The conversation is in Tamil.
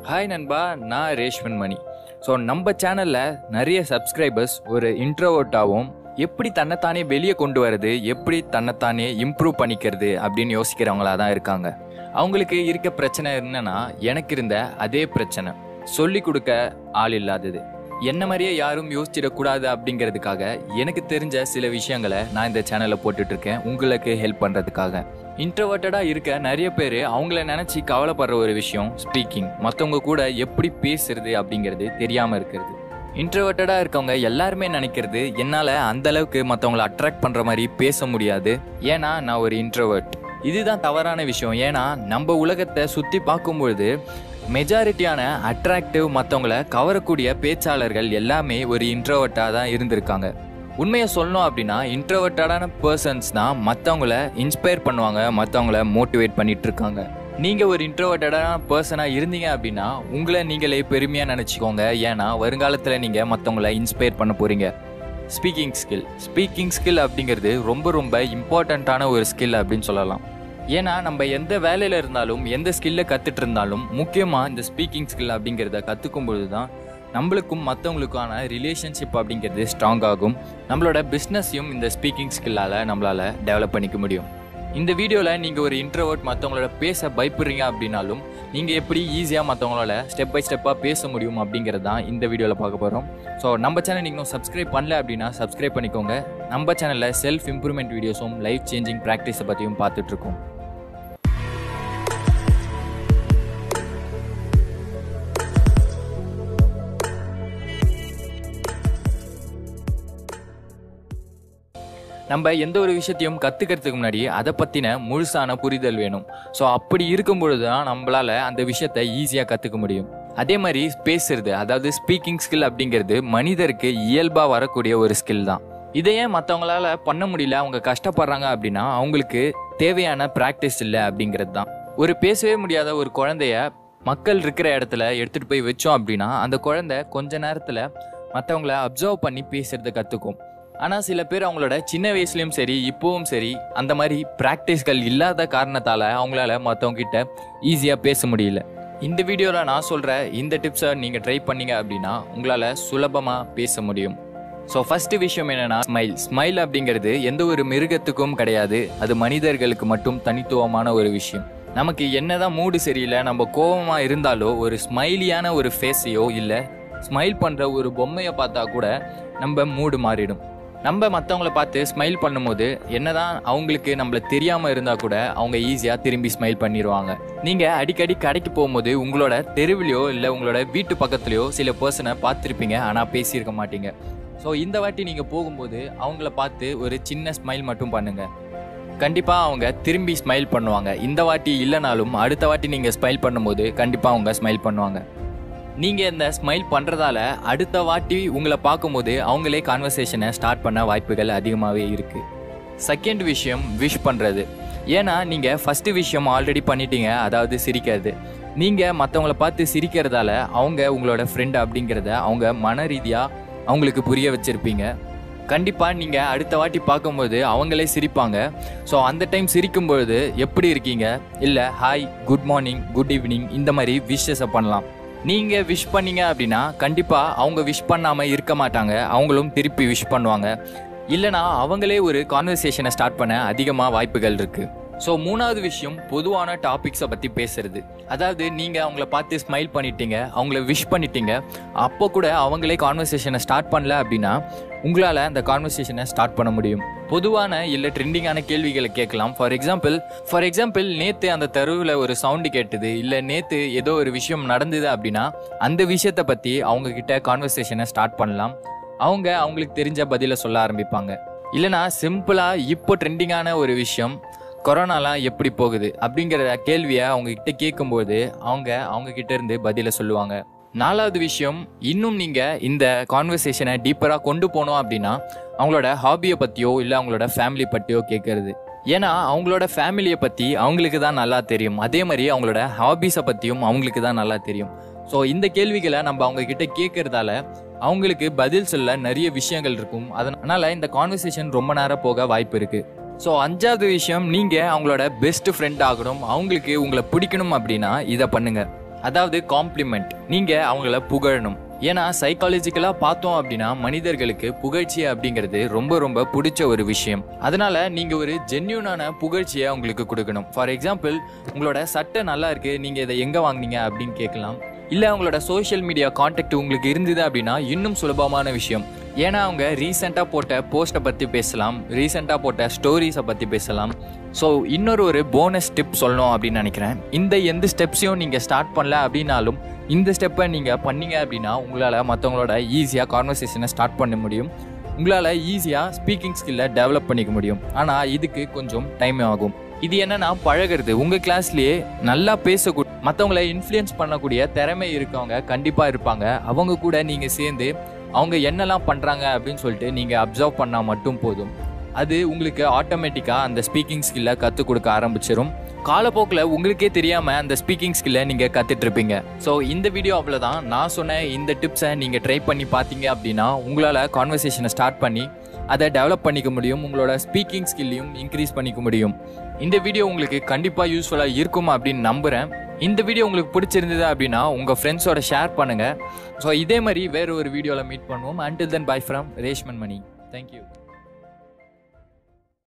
ஹாய் நண்பா நான் ரேஷ்மன் மணி ஸோ நம்ம சேனலில் நிறைய சப்ஸ்கிரைபர்ஸ் ஒரு இன்ட்ரோவர்ட்டாகவும் எப்படி தன்னைத்தானே வெளியே கொண்டு வரது எப்படி தன்னைத்தானே இம்ப்ரூவ் பண்ணிக்கிறது அப்படின்னு யோசிக்கிறவங்களா தான் இருக்காங்க அவங்களுக்கு இருக்க பிரச்சனை என்னன்னா எனக்கு இருந்த அதே பிரச்சனை சொல்லி கொடுக்க ஆள் இல்லாதது என்ன மாதிரியே யாரும் யோசிச்சிடக்கூடாது அப்படிங்கிறதுக்காக எனக்கு தெரிஞ்ச சில விஷயங்களை நான் இந்த சேனலில் போட்டுட்டு இருக்கேன் உங்களுக்கு ஹெல்ப் பண்ணுறதுக்காக இன்ட்ரோவர்ட்டடாக இருக்க நிறைய பேர் அவங்கள நினச்சி கவலைப்படுற ஒரு விஷயம் ஸ்பீக்கிங் மற்றவங்க கூட எப்படி பேசுறது அப்படிங்கிறது தெரியாமல் இருக்கிறது இன்ட்ரோவர்ட்டடாக இருக்கவங்க எல்லாருமே நினைக்கிறது என்னால் அந்த அளவுக்கு மற்றவங்கள அட்ராக்ட் பண்ணுற மாதிரி பேச முடியாது ஏன்னா நான் ஒரு இன்ட்ரோவர்ட் இதுதான் தவறான விஷயம் ஏன்னா நம்ம உலகத்தை சுற்றி பார்க்கும்பொழுது மெஜாரிட்டியான அட்ராக்டிவ் மற்றவங்கள கவரக்கூடிய பேச்சாளர்கள் எல்லாமே ஒரு இன்ட்ரோவர்ட்டாக தான் இருந்திருக்காங்க உண்மையை சொல்லணும் அப்படின்னா இன்ட்ரோவர்ட்டடான பர்சன்ஸ் தான் மற்றவங்கள இன்ஸ்பயர் பண்ணுவாங்க மற்றவங்கள மோட்டிவேட் பண்ணிட்டு இருக்காங்க நீங்கள் ஒரு இன்ட்ரோவர்ட்டடான பர்சனாக இருந்தீங்க அப்படின்னா உங்களை நீங்களே பெருமையாக நினச்சிக்கோங்க ஏன்னா வருங்காலத்தில் நீங்கள் மற்றவங்கள இன்ஸ்பயர் பண்ண போகிறீங்க ஸ்பீக்கிங் ஸ்கில் ஸ்பீக்கிங் ஸ்கில் அப்படிங்கிறது ரொம்ப ரொம்ப இம்பார்ட்டண்ட்டான ஒரு ஸ்கில் அப்படின்னு சொல்லலாம் ஏன்னா நம்ம எந்த வேலையில் இருந்தாலும் எந்த ஸ்கில்லை கற்றுட்டு இருந்தாலும் முக்கியமாக இந்த ஸ்பீக்கிங் ஸ்கில் அப்படிங்கிறத கற்றுக்கும் பொழுது தான் நம்மளுக்கும் மற்றவங்களுக்கான ரிலேஷன்ஷிப் அப்படிங்கிறது ஸ்ட்ராங் ஆகும் நம்மளோட பிஸ்னஸையும் இந்த ஸ்பீக்கிங் ஸ்கில்லால் நம்மளால் டெவலப் பண்ணிக்க முடியும் இந்த வீடியோவில் நீங்கள் ஒரு இன்ட்ரோவர்ட் மற்றவங்களோட பேச பயப்படுறீங்க அப்படின்னாலும் நீங்கள் எப்படி ஈஸியாக மற்றவங்களோட ஸ்டெப் பை ஸ்டெப்பாக பேச முடியும் அப்படிங்கிறது தான் இந்த வீடியோவில் பார்க்க போகிறோம் ஸோ நம்ம சேனல் நீங்கள் சப்ஸ்கிரைப் பண்ணல அப்படின்னா சப்ஸ்கிரைப் பண்ணிக்கோங்க நம்ம சேனலில் செல்ஃப் இம்ப்ரூவ்மெண்ட் வீடியோஸும் லைஃப் சேஞ்சிங் ப்ராக்டிஸை பற்றியும் பார்த்துட்ருக்கோம் நம்ம எந்த ஒரு விஷயத்தையும் கற்றுக்கிறதுக்கு முன்னாடி அதை பற்றின முழுசான புரிதல் வேணும் ஸோ அப்படி இருக்கும் பொழுது தான் நம்மளால் அந்த விஷயத்தை ஈஸியாக கற்றுக்க முடியும் அதே மாதிரி பேசுறது அதாவது ஸ்பீக்கிங் ஸ்கில் அப்படிங்கிறது மனிதருக்கு இயல்பாக வரக்கூடிய ஒரு ஸ்கில் தான் இதையே மற்றவங்களால பண்ண முடியல அவங்க கஷ்டப்படுறாங்க அப்படின்னா அவங்களுக்கு தேவையான ப்ராக்டிஸ் இல்லை அப்படிங்கிறது தான் ஒரு பேசவே முடியாத ஒரு குழந்தைய மக்கள் இருக்கிற இடத்துல எடுத்துகிட்டு போய் வச்சோம் அப்படின்னா அந்த குழந்தை கொஞ்ச நேரத்தில் மற்றவங்கள அப்சர்வ் பண்ணி பேசுறதை கற்றுக்கும் ஆனால் சில பேர் அவங்களோட சின்ன வயசுலேயும் சரி இப்போவும் சரி அந்த மாதிரி ப்ராக்டிஸ்கள் இல்லாத காரணத்தால் அவங்களால மற்றவங்க கிட்ட ஈஸியாக பேச முடியல இந்த வீடியோவில் நான் சொல்கிற இந்த டிப்ஸை நீங்கள் ட்ரை பண்ணீங்க அப்படின்னா உங்களால் சுலபமாக பேச முடியும் ஸோ ஃபஸ்ட்டு விஷயம் என்னென்னா ஸ்மைல் ஸ்மைல் அப்படிங்கிறது எந்த ஒரு மிருகத்துக்கும் கிடையாது அது மனிதர்களுக்கு மட்டும் தனித்துவமான ஒரு விஷயம் நமக்கு என்னதான் மூடு சரியில்லை நம்ம கோபமாக இருந்தாலோ ஒரு ஸ்மைலியான ஒரு ஃபேஸையோ இல்லை ஸ்மைல் பண்ணுற ஒரு பொம்மையை பார்த்தா கூட நம்ம மூடு மாறிடும் நம்ம மற்றவங்கள பார்த்து ஸ்மைல் பண்ணும்போது என்னதான் அவங்களுக்கு நம்மள தெரியாமல் இருந்தால் கூட அவங்க ஈஸியாக திரும்பி ஸ்மைல் பண்ணிடுவாங்க நீங்கள் அடிக்கடி கடைக்கு போகும்போது உங்களோட தெருவிலையோ இல்லை உங்களோட வீட்டு பக்கத்துலையோ சில பர்சனை பார்த்துருப்பீங்க ஆனால் பேசியிருக்க மாட்டீங்க ஸோ இந்த வாட்டி நீங்கள் போகும்போது அவங்கள பார்த்து ஒரு சின்ன ஸ்மைல் மட்டும் பண்ணுங்க கண்டிப்பாக அவங்க திரும்பி ஸ்மைல் பண்ணுவாங்க இந்த வாட்டி இல்லைனாலும் அடுத்த வாட்டி நீங்கள் ஸ்மைல் பண்ணும்போது கண்டிப்பாக அவங்க ஸ்மைல் பண்ணுவாங்க நீங்கள் இந்த ஸ்மைல் பண்ணுறதால அடுத்த வாட்டி உங்களை பார்க்கும்போது அவங்களே கான்வர்சேஷனை ஸ்டார்ட் பண்ண வாய்ப்புகள் அதிகமாகவே இருக்குது செகண்ட் விஷயம் விஷ் பண்ணுறது ஏன்னா நீங்கள் ஃபஸ்ட்டு விஷயம் ஆல்ரெடி பண்ணிட்டீங்க அதாவது சிரிக்கிறது நீங்கள் மற்றவங்கள பார்த்து சிரிக்கிறதால அவங்க உங்களோட ஃப்ரெண்ட் அப்படிங்கிறத அவங்க மன ரீதியாக அவங்களுக்கு புரிய வச்சுருப்பீங்க கண்டிப்பாக நீங்கள் அடுத்த வாட்டி பார்க்கும்போது அவங்களே சிரிப்பாங்க ஸோ அந்த டைம் சிரிக்கும்பொழுது எப்படி இருக்கீங்க இல்லை hi good morning good evening இந்த மாதிரி விஷஸை பண்ணலாம் நீங்கள் விஷ் பண்ணீங்க அப்படின்னா கண்டிப்பாக அவங்க விஷ் பண்ணாமல் இருக்க மாட்டாங்க அவங்களும் திருப்பி விஷ் பண்ணுவாங்க இல்லைனா அவங்களே ஒரு கான்வர்சேஷனை ஸ்டார்ட் பண்ண அதிகமாக வாய்ப்புகள் இருக்குது ஸோ மூணாவது விஷயம் பொதுவான டாபிக்ஸை பற்றி பேசுறது அதாவது நீங்கள் அவங்கள பார்த்து ஸ்மைல் பண்ணிட்டீங்க அவங்கள விஷ் பண்ணிட்டீங்க அப்போ கூட அவங்களே கான்வர்சேஷனை ஸ்டார்ட் பண்ணல அப்படின்னா உங்களால் அந்த கான்வர்சேஷனை ஸ்டார்ட் பண்ண முடியும் பொதுவான இல்லை ட்ரெண்டிங்கான கேள்விகளை கேட்கலாம் ஃபார் எக்ஸாம்பிள் ஃபார் எக்ஸாம்பிள் நேற்று அந்த தெருவில் ஒரு சவுண்டு கேட்டது இல்லை நேற்று ஏதோ ஒரு விஷயம் நடந்தது அப்படின்னா அந்த விஷயத்தை பற்றி அவங்க கிட்ட கான்வர்சேஷனை ஸ்டார்ட் பண்ணலாம் அவங்க அவங்களுக்கு தெரிஞ்ச பதிலை சொல்ல ஆரம்பிப்பாங்க இல்லைனா சிம்பிளாக இப்போ ட்ரெண்டிங்கான ஒரு விஷயம் கொரோனாலாம் எப்படி போகுது அப்படிங்கிற கேள்வியை அவங்க கிட்ட கேட்கும்போது அவங்க அவங்க கிட்ட இருந்து பதிலை சொல்லுவாங்க நாலாவது விஷயம் இன்னும் நீங்கள் இந்த கான்வர்சேஷனை டீப்பராக கொண்டு போனோம் அப்படின்னா அவங்களோட ஹாபியை பற்றியோ இல்லை அவங்களோட ஃபேமிலி பற்றியோ கேட்கறது ஏன்னா அவங்களோட ஃபேமிலியை பற்றி அவங்களுக்கு தான் நல்லா தெரியும் அதே மாதிரி அவங்களோட ஹாபிஸை பற்றியும் அவங்களுக்கு தான் நல்லா தெரியும் ஸோ இந்த கேள்விகளை நம்ம அவங்க கிட்ட கேட்கறதால அவங்களுக்கு பதில் சொல்ல நிறைய விஷயங்கள் இருக்கும் அதனால இந்த கான்வர்சேஷன் ரொம்ப நேரம் போக வாய்ப்பு இருக்குது ஸோ அஞ்சாவது விஷயம் நீங்கள் அவங்களோட பெஸ்ட் ஃப்ரெண்ட் ஆகணும் அவங்களுக்கு உங்களை பிடிக்கணும் அப்படின்னா இதை பண்ணுங்க அதாவது காம்ப்ளிமெண்ட் நீங்கள் அவங்கள புகழணும் ஏன்னா சைக்காலஜிக்கலாக பார்த்தோம் அப்படின்னா மனிதர்களுக்கு புகழ்ச்சி அப்படிங்கிறது ரொம்ப ரொம்ப பிடிச்ச ஒரு விஷயம் அதனால நீங்கள் ஒரு ஜென்யூனான புகழ்ச்சியை அவங்களுக்கு கொடுக்கணும் ஃபார் எக்ஸாம்பிள் உங்களோட சட்டை நல்லா இருக்கு நீங்கள் இதை எங்கே வாங்குனீங்க அப்படின்னு கேட்கலாம் இல்லை உங்களோட சோஷியல் மீடியா காண்டாக்ட் உங்களுக்கு இருந்தது அப்படின்னா இன்னும் சுலபமான விஷயம் ஏன்னா அவங்க ரீசெண்டாக போட்ட போஸ்ட்டை பற்றி பேசலாம் ரீசெண்டாக போட்ட ஸ்டோரிஸை பற்றி பேசலாம் ஸோ இன்னொரு ஒரு போனஸ் டிப் சொல்லணும் அப்படின்னு நினைக்கிறேன் இந்த எந்த ஸ்டெப்ஸையும் நீங்கள் ஸ்டார்ட் பண்ணல அப்படின்னாலும் இந்த ஸ்டெப்பை நீங்கள் பண்ணீங்க அப்படின்னா உங்களால் மற்றவங்களோட ஈஸியாக கான்வர்சேஷனை ஸ்டார்ட் பண்ண முடியும் உங்களால் ஈஸியாக ஸ்பீக்கிங் ஸ்கில்லை டெவலப் பண்ணிக்க முடியும் ஆனால் இதுக்கு கொஞ்சம் டைம் ஆகும் இது என்னன்னா பழகிறது உங்கள் கிளாஸ்லேயே நல்லா பேசக்கூடிய மற்றவங்களை இன்ஃப்ளூயன்ஸ் பண்ணக்கூடிய திறமை இருக்கவங்க கண்டிப்பாக இருப்பாங்க அவங்க கூட நீங்கள் சேர்ந்து அவங்க என்னெல்லாம் பண்ணுறாங்க அப்படின்னு சொல்லிட்டு நீங்கள் அப்சர்வ் பண்ணால் மட்டும் போதும் அது உங்களுக்கு ஆட்டோமேட்டிக்காக அந்த ஸ்பீக்கிங் ஸ்கில்லை கற்றுக் கொடுக்க ஆரம்பிச்சிடும் காலப்போக்கில் உங்களுக்கே தெரியாமல் அந்த ஸ்பீக்கிங் ஸ்கில்லை நீங்கள் கற்றுட்ருப்பீங்க ஸோ இந்த வீடியோ அவ்வளோதான் நான் சொன்ன இந்த டிப்ஸை நீங்கள் ட்ரை பண்ணி பார்த்தீங்க அப்படின்னா உங்களால் கான்வர்சேஷனை ஸ்டார்ட் பண்ணி அதை டெவலப் பண்ணிக்க முடியும் உங்களோட ஸ்பீக்கிங் ஸ்கில்லையும் இன்க்ரீஸ் பண்ணிக்க முடியும் இந்த வீடியோ உங்களுக்கு கண்டிப்பாக யூஸ்ஃபுல்லாக இருக்கும் அப்படின்னு நம்புகிறேன் இந்த வீடியோ உங்களுக்கு பிடிச்சிருந்தது அப்படின்னா உங்கள் ஃப்ரெண்ட்ஸோட ஷேர் பண்ணுங்கள் ஸோ இதே மாதிரி வேறு ஒரு வீடியோவில் மீட் பண்ணுவோம் until then bye from Reshman Mani thank you